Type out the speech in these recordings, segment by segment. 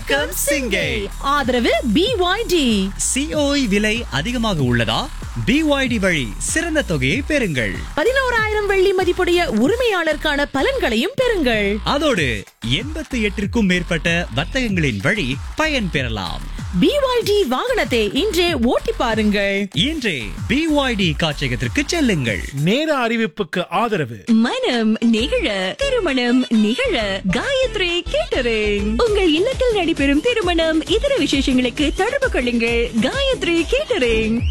வணக்கம் சிங்கை ஆதரவு பிஒய்டி சிஓஇ விலை அதிகமாக உள்ளதா பிஒய்டி வழி சிறந்த தொகையை பெறுங்கள் பதினோராயிரம் வெள்ளி மதிப்புடைய உரிமையாளருக்கான பலன்களையும் பெறுங்கள் அதோடு எண்பத்தி எட்டிற்கும் மேற்பட்ட வர்த்தகங்களின் வழி பயன் பெறலாம் பிஒய்டி வாகனத்தை இன்றே ஓட்டி பாருங்கள் இன்றே பிஒய்டி காட்சியகத்திற்கு செல்லுங்கள் நேர அறிவிப்புக்கு ஆதரவு மனம் நிகழ திருமணம் நிகழ காயத்ரி கேட்டரிங் உங்கள் இல்லத்தில் நடைபெறும் திருமணம் இதர விசேஷங்களுக்கு தொடர்பு கொள்ளுங்கள் காயத்ரி கேட்டரிங்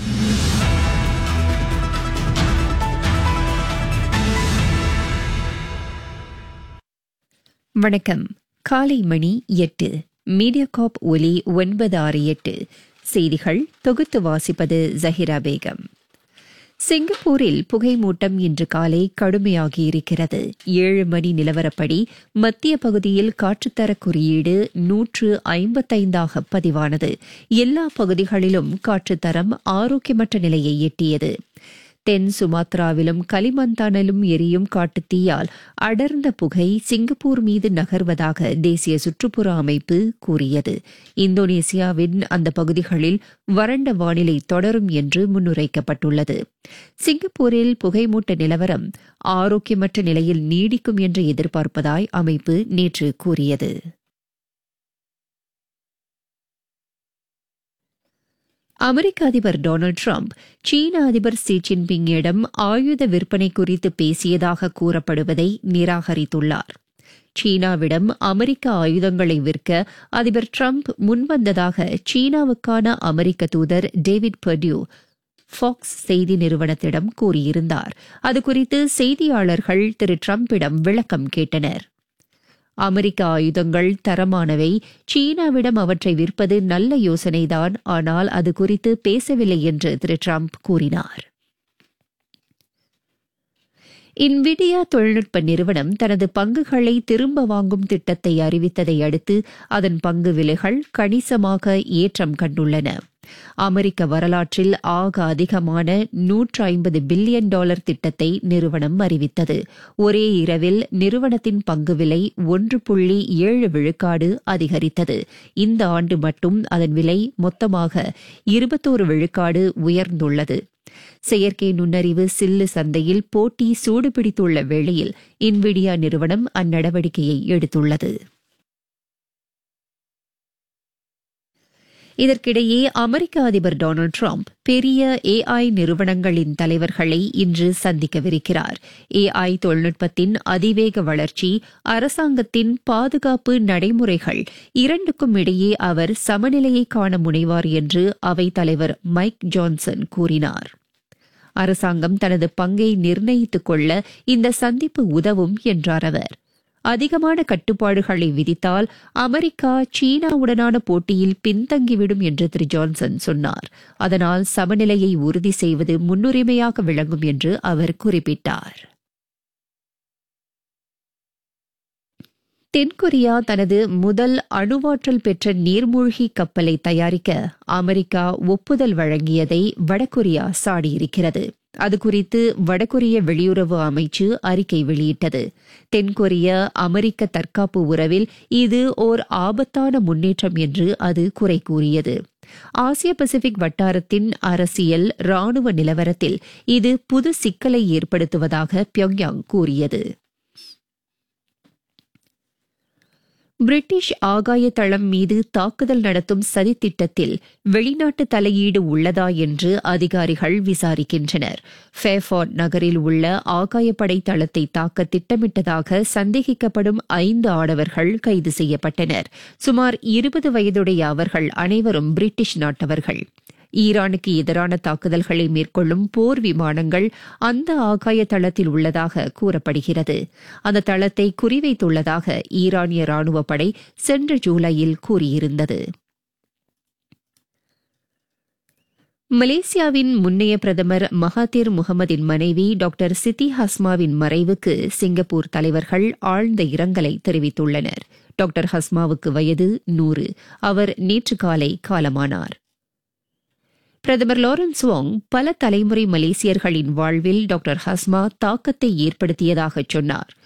வணக்கம் காலை மணி எட்டு மீடியாகாப் ஒலி ஒன்பது ஆறு எட்டு செய்திகள் தொகுத்து வாசிப்பது ஜஹிரா பேகம் சிங்கப்பூரில் புகைமூட்டம் இன்று காலை கடுமையாகியிருக்கிறது ஏழு மணி நிலவரப்படி மத்திய பகுதியில் காற்றுத்தர குறியீடு நூற்று ஐம்பத்தைந்தாக பதிவானது எல்லா பகுதிகளிலும் காற்றுத்தரம் ஆரோக்கியமற்ற நிலையை எட்டியது தென் சுமாத்ராவிலும் களிமந்தானிலும் எரியும் காட்டுத்தீயால் அடர்ந்த புகை சிங்கப்பூர் மீது நகர்வதாக தேசிய சுற்றுப்புற அமைப்பு கூறியது இந்தோனேசியாவின் அந்த பகுதிகளில் வறண்ட வானிலை தொடரும் என்று முன்னுரைக்கப்பட்டுள்ளது சிங்கப்பூரில் புகைமூட்ட நிலவரம் ஆரோக்கியமற்ற நிலையில் நீடிக்கும் என்று எதிர்பார்ப்பதாய் அமைப்பு நேற்று கூறியது அமெரிக்க அதிபர் டொனால்டு டிரம்ப் சீன அதிபர் சி ஜின்பிங்கிடம் ஆயுத விற்பனை குறித்து பேசியதாக கூறப்படுவதை நிராகரித்துள்ளார் சீனாவிடம் அமெரிக்க ஆயுதங்களை விற்க அதிபர் டிரம்ப் முன்வந்ததாக சீனாவுக்கான அமெரிக்க தூதர் டேவிட் பர்டியூ ஃபாக்ஸ் செய்தி நிறுவனத்திடம் கூறியிருந்தார் அது குறித்து செய்தியாளர்கள் திரு டிரம்பிடம் விளக்கம் கேட்டனர் அமெரிக்க ஆயுதங்கள் தரமானவை சீனாவிடம் அவற்றை விற்பது நல்ல யோசனைதான் ஆனால் அது குறித்து பேசவில்லை என்று திரு டிரம்ப் கூறினார் இன்விடியா தொழில்நுட்ப நிறுவனம் தனது பங்குகளை திரும்ப வாங்கும் திட்டத்தை அறிவித்ததை அடுத்து அதன் பங்கு விலைகள் கணிசமாக ஏற்றம் கண்டுள்ளன அமெரிக்க வரலாற்றில் ஆக அதிகமான நூற்று ஐம்பது பில்லியன் டாலர் திட்டத்தை நிறுவனம் அறிவித்தது ஒரே இரவில் நிறுவனத்தின் பங்கு விலை ஒன்று புள்ளி ஏழு விழுக்காடு அதிகரித்தது இந்த ஆண்டு மட்டும் அதன் விலை மொத்தமாக இருபத்தோரு விழுக்காடு உயர்ந்துள்ளது செயற்கை நுண்ணறிவு சில்லு சந்தையில் போட்டி சூடுபிடித்துள்ள வேளையில் இன்விடியா நிறுவனம் அந்நடவடிக்கையை எடுத்துள்ளது இதற்கிடையே அமெரிக்க அதிபர் டொனால்டு டிரம்ப் பெரிய ஏஐ நிறுவனங்களின் தலைவர்களை இன்று சந்திக்கவிருக்கிறார் ஏஐ தொழில்நுட்பத்தின் அதிவேக வளர்ச்சி அரசாங்கத்தின் பாதுகாப்பு நடைமுறைகள் இரண்டுக்கும் இடையே அவர் சமநிலையை காண முனைவார் என்று அவைத் தலைவர் மைக் ஜான்சன் கூறினார் அரசாங்கம் தனது பங்கை நிர்ணயித்துக் கொள்ள இந்த சந்திப்பு உதவும் என்றார் அவர் அதிகமான கட்டுப்பாடுகளை விதித்தால் அமெரிக்கா சீனாவுடனான போட்டியில் பின்தங்கிவிடும் என்று திரு ஜான்சன் சொன்னார் அதனால் சமநிலையை உறுதி செய்வது முன்னுரிமையாக விளங்கும் என்று அவர் குறிப்பிட்டார் தென்கொரியா தனது முதல் அணுவாற்றல் பெற்ற நீர்மூழ்கி கப்பலை தயாரிக்க அமெரிக்கா ஒப்புதல் வழங்கியதை வடகொரியா சாடியிருக்கிறது அது குறித்து வடகொரிய வெளியுறவு அமைச்சு அறிக்கை வெளியிட்டது தென்கொரிய அமெரிக்க தற்காப்பு உறவில் இது ஓர் ஆபத்தான முன்னேற்றம் என்று அது குறை கூறியது ஆசிய பசிபிக் வட்டாரத்தின் அரசியல் ராணுவ நிலவரத்தில் இது புது சிக்கலை ஏற்படுத்துவதாக பியோங்யாங் கூறியது பிரிட்டிஷ் ஆகாய தளம் மீது தாக்குதல் நடத்தும் சதித்திட்டத்தில் வெளிநாட்டு தலையீடு உள்ளதா என்று அதிகாரிகள் விசாரிக்கின்றனர் ஃபேஃபார்ட் நகரில் உள்ள ஆகாயப்படை தளத்தை தாக்க திட்டமிட்டதாக சந்தேகிக்கப்படும் ஐந்து ஆடவர்கள் கைது செய்யப்பட்டனர் சுமார் இருபது வயதுடைய அவர்கள் அனைவரும் பிரிட்டிஷ் நாட்டவர்கள் ஈரானுக்கு எதிரான தாக்குதல்களை மேற்கொள்ளும் போர் விமானங்கள் அந்த ஆகாய தளத்தில் உள்ளதாக கூறப்படுகிறது அந்த தளத்தை குறிவைத்துள்ளதாக ஈரானிய ராணுவ படை சென்ற ஜூலையில் கூறியிருந்தது மலேசியாவின் முன்னைய பிரதமர் மகாதீர் முகமதின் மனைவி டாக்டர் சித்தி ஹஸ்மாவின் மறைவுக்கு சிங்கப்பூர் தலைவர்கள் ஆழ்ந்த இரங்கலை தெரிவித்துள்ளனர் டாக்டர் ஹஸ்மாவுக்கு வயது நூறு அவர் நேற்று காலை காலமானார் பிரதமர் லாரன்ஸ் வாங் பல தலைமுறை மலேசியர்களின் வாழ்வில் டாக்டர் ஹஸ்மா தாக்கத்தை ஏற்படுத்தியதாக சொன்னார்